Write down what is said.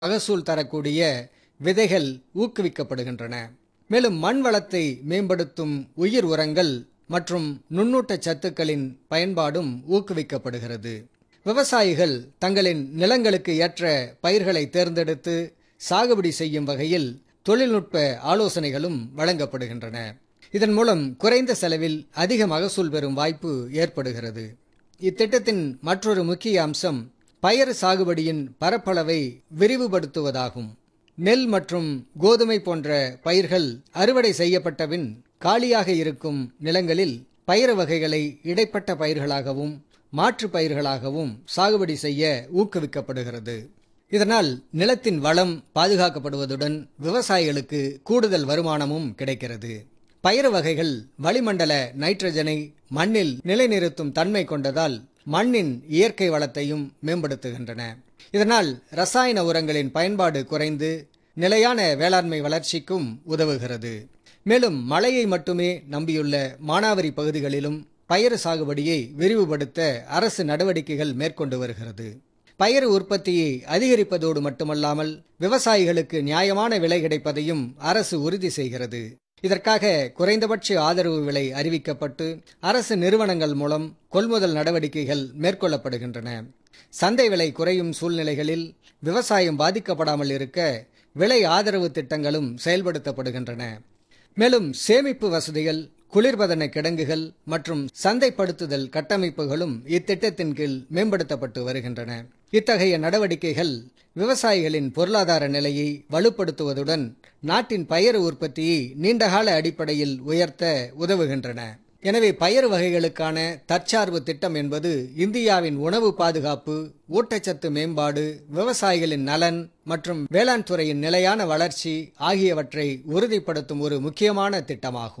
மகசூல் தரக்கூடிய விதைகள் ஊக்குவிக்கப்படுகின்றன மேலும் மண் வளத்தை மேம்படுத்தும் உயிர் உரங்கள் மற்றும் நுண்ணூட்டச் சத்துக்களின் பயன்பாடும் ஊக்குவிக்கப்படுகிறது விவசாயிகள் தங்களின் நிலங்களுக்கு ஏற்ற பயிர்களை தேர்ந்தெடுத்து சாகுபடி செய்யும் வகையில் தொழில்நுட்ப ஆலோசனைகளும் வழங்கப்படுகின்றன இதன் மூலம் குறைந்த செலவில் அதிக மகசூல் பெறும் வாய்ப்பு ஏற்படுகிறது இத்திட்டத்தின் மற்றொரு முக்கிய அம்சம் பயறு சாகுபடியின் பரப்பளவை விரிவுபடுத்துவதாகும் நெல் மற்றும் கோதுமை போன்ற பயிர்கள் அறுவடை செய்யப்பட்டபின் காலியாக இருக்கும் நிலங்களில் பயிர் வகைகளை இடைப்பட்ட பயிர்களாகவும் மாற்று பயிர்களாகவும் சாகுபடி செய்ய ஊக்குவிக்கப்படுகிறது இதனால் நிலத்தின் வளம் பாதுகாக்கப்படுவதுடன் விவசாயிகளுக்கு கூடுதல் வருமானமும் கிடைக்கிறது பயிர் வகைகள் வளிமண்டல நைட்ரஜனை மண்ணில் நிலைநிறுத்தும் தன்மை கொண்டதால் மண்ணின் இயற்கை வளத்தையும் மேம்படுத்துகின்றன இதனால் ரசாயன உரங்களின் பயன்பாடு குறைந்து நிலையான வேளாண்மை வளர்ச்சிக்கும் உதவுகிறது மேலும் மழையை மட்டுமே நம்பியுள்ள மானாவரி பகுதிகளிலும் பயிர் சாகுபடியை விரிவுபடுத்த அரசு நடவடிக்கைகள் மேற்கொண்டு வருகிறது பயிர் உற்பத்தியை அதிகரிப்பதோடு மட்டுமல்லாமல் விவசாயிகளுக்கு நியாயமான விலை கிடைப்பதையும் அரசு உறுதி செய்கிறது இதற்காக குறைந்தபட்ச ஆதரவு விலை அறிவிக்கப்பட்டு அரசு நிறுவனங்கள் மூலம் கொள்முதல் நடவடிக்கைகள் மேற்கொள்ளப்படுகின்றன சந்தை விலை குறையும் சூழ்நிலைகளில் விவசாயம் பாதிக்கப்படாமல் இருக்க விலை ஆதரவு திட்டங்களும் செயல்படுத்தப்படுகின்றன மேலும் சேமிப்பு வசதிகள் குளிர்பதன கிடங்குகள் மற்றும் சந்தைப்படுத்துதல் கட்டமைப்புகளும் இத்திட்டத்தின் கீழ் மேம்படுத்தப்பட்டு வருகின்றன இத்தகைய நடவடிக்கைகள் விவசாயிகளின் பொருளாதார நிலையை வலுப்படுத்துவதுடன் நாட்டின் பயிர் உற்பத்தியை நீண்டகால அடிப்படையில் உயர்த்த உதவுகின்றன எனவே பயிர் வகைகளுக்கான தற்சார்பு திட்டம் என்பது இந்தியாவின் உணவு பாதுகாப்பு ஊட்டச்சத்து மேம்பாடு விவசாயிகளின் நலன் மற்றும் வேளாண் துறையின் நிலையான வளர்ச்சி ஆகியவற்றை உறுதிப்படுத்தும் ஒரு முக்கியமான திட்டமாகும்